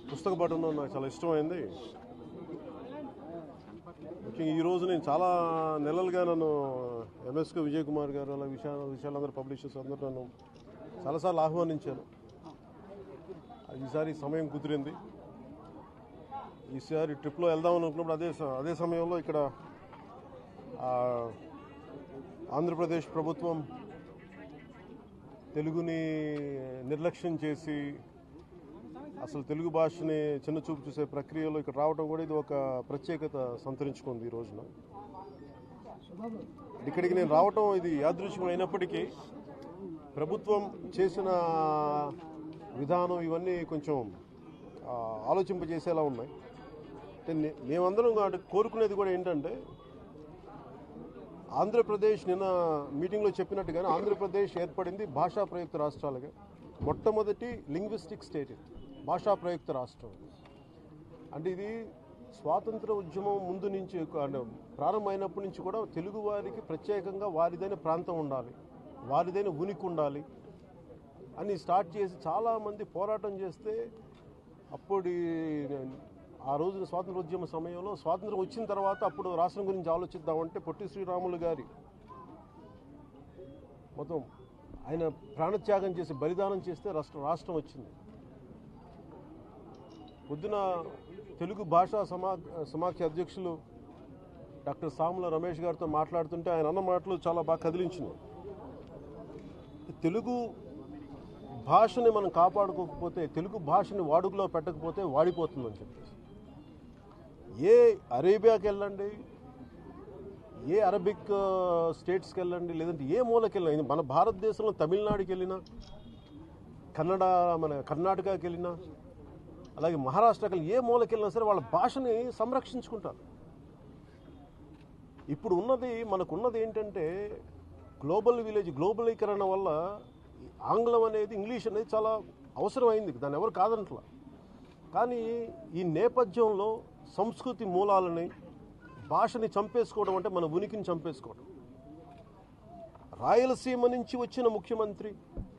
పుస్తక పఠనం నాకు చాలా ఇష్టమైంది ముఖ్యంగా ఈ రోజు నేను చాలా నెలలుగా నన్ను ఎంఎస్కే విజయ్ కుమార్ గారు అలా విషయాలు విషయాలందరూ పబ్లిషర్స్ అందరూ నన్ను చాలాసార్లు ఆహ్వానించాను ఈసారి సమయం కుదిరింది ఈసారి ట్రిప్లో వెళ్దాం అనుకున్నప్పుడు అదే స- అదే సమయంలో ఇక్కడ ఆ, ఆంధ్రప్రదేశ్ ప్రభుత్వం తెలుగుని నిర్లక్ష్యం చేసి అసలు తెలుగు భాషని చిన్న చూపు చూసే ప్రక్రియలో ఇక్కడ రావడం కూడా ఇది ఒక ప్రత్యేకత సంతరించుకుంది ఈ రోజున ఇక్కడికి నేను రావటం ఇది యాదృశ్యం అయినప్పటికీ ప్రభుత్వం చేసిన విధానం ఇవన్నీ కొంచెం ఆ, ఆలోచింపజేసేలా ఉన్నాయి అంటే నే- మేమందరం కూడా కోరుకునేది కూడా ఏంటంటే ఆంధ్రప్రదేశ్ నిన్న మీటింగ్లో చెప్పినట్టుగానే ఆంధ్రప్రదేశ్ ఏర్పడింది భాషా ప్రయుక్త రాష్ట్రాలుగా మొట్టమొదటి లింగ్విస్టిక్ స్టేట్ ఇది భాషా ప్రయుక్త రాష్ట్రం అంటే ఇది స్వాతంత్ర ఉద్యమం ముందు నుంచి అంటే ప్రారంభమైనప్పటి నుంచి కూడా తెలుగు వారికి ప్రత్యేకంగా వారిదైన ప్రాంతం ఉండాలి వారిదైన ఉనికి ఉండాలి అని స్టార్ట్ చేసి చాలామంది పోరాటం చేస్తే అప్పుడు ఆ రోజున స్వాతంత్ర ఉద్యమ సమయంలో స్వాతంత్రం వచ్చిన తర్వాత అప్పుడు రాష్ట్రం గురించి ఆలోచిద్దామంటే పొట్టి శ్రీరాములు గారి మొత్తం ఆయన ప్రాణత్యాగం చేసి బలిదానం చేస్తే రాష్ట్ర రాష్ట్రం వచ్చింది పొద్దున తెలుగు భాషా సమా సమాఖ్య అధ్యక్షులు డాక్టర్ సాముల రమేష్ గారితో మాట్లాడుతుంటే ఆయన అన్న మాటలు చాలా బాగా కదిలించినాయి తెలుగు భాషని మనం కాపాడుకోకపోతే తెలుగు భాషని వాడుకలో పెట్టకపోతే వాడిపోతుందని చెప్పేసి ఏ అరేబియాకి వెళ్ళండి ఏ అరబిక్ ఆ, స్టేట్స్కి వెళ్ళండి లేదంటే ఏ మూలకి వెళ్ళినా మన భారతదేశంలో తమిళనాడుకి వెళ్ళినా కన్నడ మన కర్ణాటకకి వెళ్ళినా అలాగే మహారాష్ట్రకి వెళ్ళినా ఏ మూలకి వెళ్ళినా సరే వాళ్ళ భాషని సంరక్షించుకుంటారు ఇప్పుడు ఉన్నది మనకున్నది ఏంటంటే గ్లోబల్ విలేజ్ గ్లోబలీకరణ వల్ల ఈ ఆంగ్లం అనేది ఇంగ్లీష్ అనేది చాలా అవసరమైంది దాన్ని ఎవరు కాదంట్లా కానీ ఈ నేపథ్యంలో సంస్కృతి మూలాలని భాషని చంపేసుకోవడం అంటే మన ఉనికిని చంపేసుకోవడం రాయలసీమ నుంచి వచ్చిన ముఖ్యమంత్రి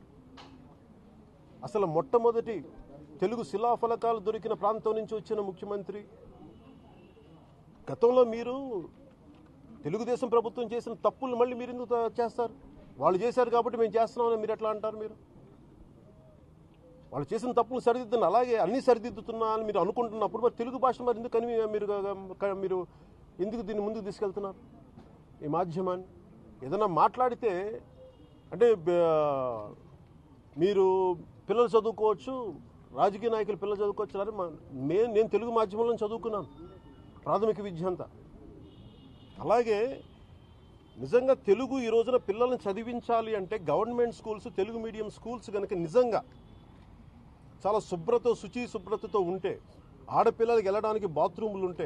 అసలు మొట్టమొదటి తెలుగు శిలాఫలకాలు దొరికిన ప్రాంతం నుంచి వచ్చిన ముఖ్యమంత్రి గతంలో మీరు తెలుగుదేశం ప్రభుత్వం చేసిన తప్పులు మళ్ళీ మీరు ఎందుకు తా- చేస్తారు వాళ్ళు చేశారు కాబట్టి మేము చేస్తున్నామని మీరు ఎట్లా అంటారు మీరు వాళ్ళు చేసిన తప్పులు సరిదిద్దును అలాగే అన్ని సరిదిద్దుతున్నా అని మీరు అనుకుంటున్నప్పుడు మరి తెలుగు భాష మరి ఎందుకు కనివి మీరు క- మీరు ఎందుకు దీన్ని ముందుకు తీసుకెళ్తున్నారు ఈ మాధ్యమాన్ని ఏదైనా మాట్లాడితే అంటే బ- మీరు పిల్లలు చదువుకోవచ్చు రాజకీయ నాయకులు పిల్లలు చదువుకోవచ్చు అని మే నేను తెలుగు మాధ్యమంలో చదువుకున్నాను ప్రాథమిక విద్య అంతా అలాగే నిజంగా తెలుగు ఈ రోజున పిల్లల్ని చదివించాలి అంటే government schools Telugu medium schools కనుక నిజంగా చాలా శుభ్రత శుచి శుభ్రతతో ఉంటే ఆడపిల్లలకి వెళ్ళడానికి బాత్రూములు ఉంటే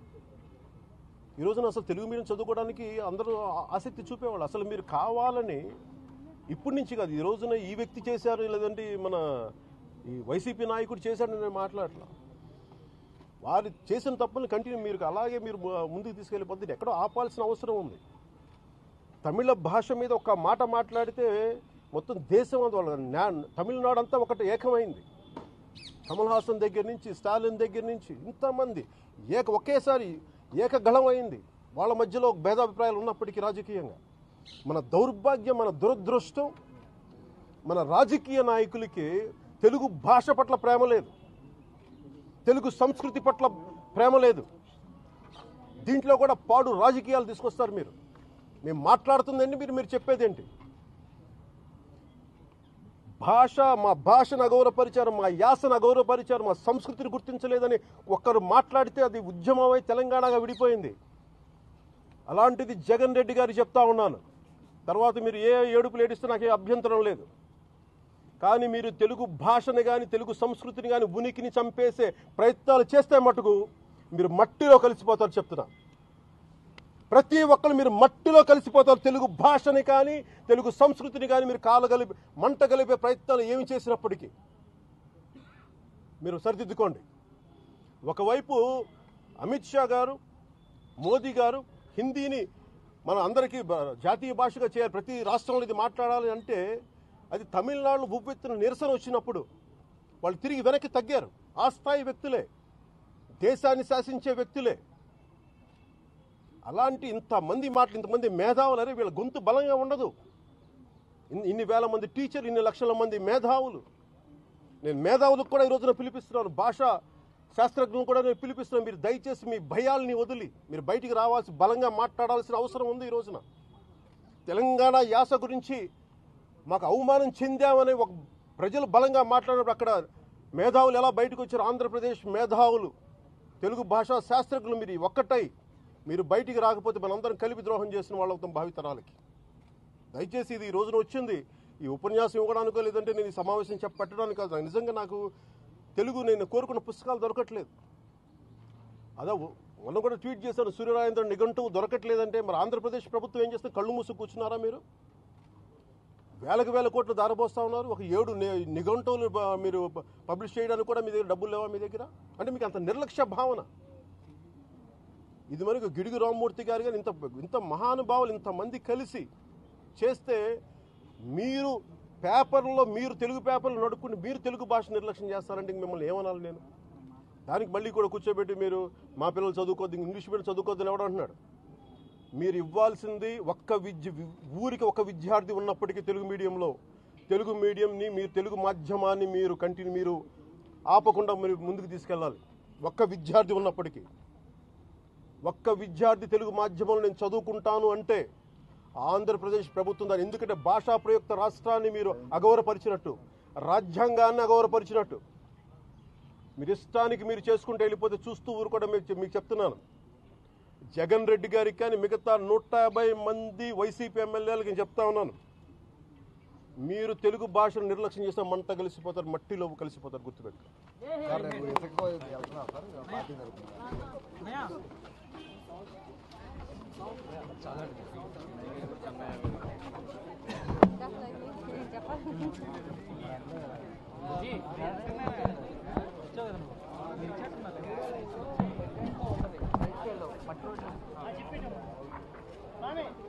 ఈ రోజున అసలు తెలుగు మీడియం చదువుకోవడానికి అందరూ ఆ- ఆసక్తి చూపేవాళ్ళు అసలు మీరు కావాలని ఇప్పటి నుంచి కాదు ఈ రోజున ఈ వ్యక్తి చేశారు లేదంటే మన ఈ వైసీపీ నాయకుడు చేశాడని నేను మాట్లాడలా వారు చేసిన తప్పుని కంటిన్యూ మీరు అలాగే మీరు ముందుకు తీసుకెళ్లే పద్ధతి ఎక్కడో ఆపాల్సిన అవసరం ఉంది తమిళ భాష మీద ఒక మాట మాట్లాడితే మొత్తం దేశం అంతా వాళ్ళ న్యా- తమిళనాడు అంతా ఒకటి ఏకమైంది కమల్ హాసన్ దగ్గర నుంచి స్టాలిన్ దగ్గర నుంచి ఇంతమంది ఏక ఒకేసారి ఏకగళం అయింది వాళ్ళ మధ్యలో భేదాభిప్రాయాలు ఉన్నప్పటికీ రాజకీయంగా మన దౌర్భాగ్యం మన దురదృష్టం మన రాజకీయ నాయకులకి తెలుగు భాష పట్ల ప్రేమ లేదు తెలుగు సంస్కృతి పట్ల ప్రేమ లేదు దీంట్లో కూడా పాడు రాజకీయాలు తీసుకొస్తారు మీరు మేము మాట్లాడుతుందండి మీరు మీరు చెప్పేదేంటి భాష మా భాషను అగౌరవపరిచారు మా యాసను అగౌరవపరిచారు మా సంస్కృతిని గుర్తించలేదని ఒక్కరు మాట్లాడితే అది ఉద్యమమై తెలంగాణగా విడిపోయింది అలాంటిది జగన్ రెడ్డి గారు చెప్తా ఉన్నాను తర్వాత మీరు ఏ ఏడుపులు ఏడిస్తే నాకు ఏ అభ్యంతరం లేదు కానీ మీరు తెలుగు భాషని కానీ తెలుగు సంస్కృతిని కానీ ఉనికిని చంపేసే ప్రయత్నాలు చేస్తే మటుకు మీరు మట్టిలో కలిసిపోతారు చెప్తున్నా ప్రతి ఒక్కరు మీరు మట్టిలో కలిసిపోతారు తెలుగు భాషని కానీ తెలుగు సంస్కృతిని కానీ మీరు కాలగలిపి మంట కలిపే ప్రయత్నాలు ఏమి చేసినప్పటికీ మీరు సరిదిద్దుకోండి ఒకవైపు అమిత్ షా గారు మోదీ గారు హిందీని మన అందరికీ బ- జాతీయ భాషగా చేయాలి ప్రతి రాష్ట్రంలో ఇది మాట్లాడాలి అంటే అది తమిళనాడులో ఉవ్వెత్తున నిరసన వచ్చినప్పుడు వాళ్ళు తిరిగి వెనక్కి తగ్గారు ఆ స్థాయి వ్యక్తులే దేశాన్ని శాసించే వ్యక్తులే అలాంటి ఇంతమంది మాటలు ఇంతమంది మేధావులు అరే వీళ్ళ గొంతు బలంగా ఉండదు ఇన్ని ఇన్ని వేల మంది టీచర్లు ఇన్ని లక్షల మంది మేధావులు నేను మేధావులకు కూడా ఈ రోజున పిలిపిస్తున్నాను భాషా శాస్త్రజ్ఞులను కూడా నేను పిలిపిస్తున్నాను మీరు దయచేసి మీ భయాల్ని వదిలి మీరు బయటికి రావాల్సి బలంగా మాట్లాడాల్సిన అవసరం ఉంది ఈ రోజున తెలంగాణ యాస గురించి మాకు అవమానం చెందామని ఒక ప్రజలు బలంగా మాట్లాడినప్పుడు అక్కడ మేధావులు ఎలా బయటకు వచ్చారు ఆంధ్రప్రదేశ్ మేధావులు తెలుగు భాషా శాస్త్రజ్ఞులు మీరు ఒక్కటై మీరు బయటికి రాకపోతే మనందరం కలిపి ద్రోహం చేసిన వాళ్ళు అవుతాం భావితరాలకి దయచేసి ఇది ఈ రోజున వచ్చింది ఈ ఉపన్యాసం ఇవ్వడానికో లేదంటే నేను ఈ సమావేశం చెప్ప పెట్టడానికి కాదు నిజంగా నాకు తెలుగు నేను కోరుకున్న పుస్తకాలు దొరకట్లేదు అదే మొన్న కూడా ట్వీట్ చేశాను సూర్యరాయంతో నిఘంటువు దొరకట్లేదంటే మరి ఆంధ్రప్రదేశ్ ప్రభుత్వం ఏం చేస్తే కళ్ళు మూసి కూర్చున్నారా మీరు వేలకు వేల కోట్లు దారబోస్తా ఉన్నారు ఒక ఏడు ని- నిఘంటువులు బ- మీరు ప- పబ్లిష్ చేయడానికి కూడా మీ దగ్గర డబ్బులు లేవా మీ దగ్గర అంటే మీకు అంత నిర్లక్ష్య భావన ఇది మనకు గిడుగు రామ్మూర్తి గారు కానీ ఇంత ఇంత మహానుభావులు ఇంతమంది కలిసి చేస్తే మీరు పేపర్లో మీరు తెలుగు పేపర్లు నడుపుకుని మీరు తెలుగు భాష నిర్లక్ష్యం చేస్తారంటే ఇంక మిమ్మల్ని ఏమనాలి నేను దానికి మళ్ళీ కూడా కూర్చోబెట్టి మీరు మా పిల్లలు చదువుకోవద్దు ఇంగ్లీష్ మీడియం చదువుకోవద్దని ఎవడు అంటున్నాడు మీరు ఇవ్వాల్సింది ఒక్క విద్య వి- ఊరికి ఒక విద్యార్థి ఉన్నప్పటికీ తెలుగు మీడియంలో తెలుగు మీడియంని మీరు తెలుగు మాధ్యమాన్ని మీరు కంటిన్యూ మీరు ఆపకుండా మీరు ముందుకు తీసుకెళ్ళాలి ఒక్క విద్యార్థి ఉన్నప్పటికీ ఒక్క విద్యార్థి తెలుగు మాధ్యమంలో నేను చదువుకుంటాను అంటే ఆంధ్రప్రదేశ్ ప్రభుత్వం దాని ఎందుకంటే భాషా ప్రయుక్త రాష్ట్రాన్ని మీరు అగౌరవపరిచినట్టు రాజ్యాంగాన్ని అగౌరవపరిచినట్టు మీరు ఇష్టానికి మీరు చేసుకుంటూ వెళ్ళిపోతే చూస్తూ ఊరు కూడా మీకు మీకు చెప్తున్నాను జగన్ రెడ్డి గారికి కానీ మిగతా నూట యాభై మంది వైసీపీ ఎమ్మెల్యేలకి నేను చెప్తా ఉన్నాను మీరు తెలుగు భాషను నిర్లక్ష్యం చేస్తే మంట కలిసిపోతారు మట్టిలో కలిసిపోతారు గుర్తుపెట్టు సార్ రేపు ఇసుక వెళ్తున్నారు సార్ పార్టీ తరఫున చెప్పండి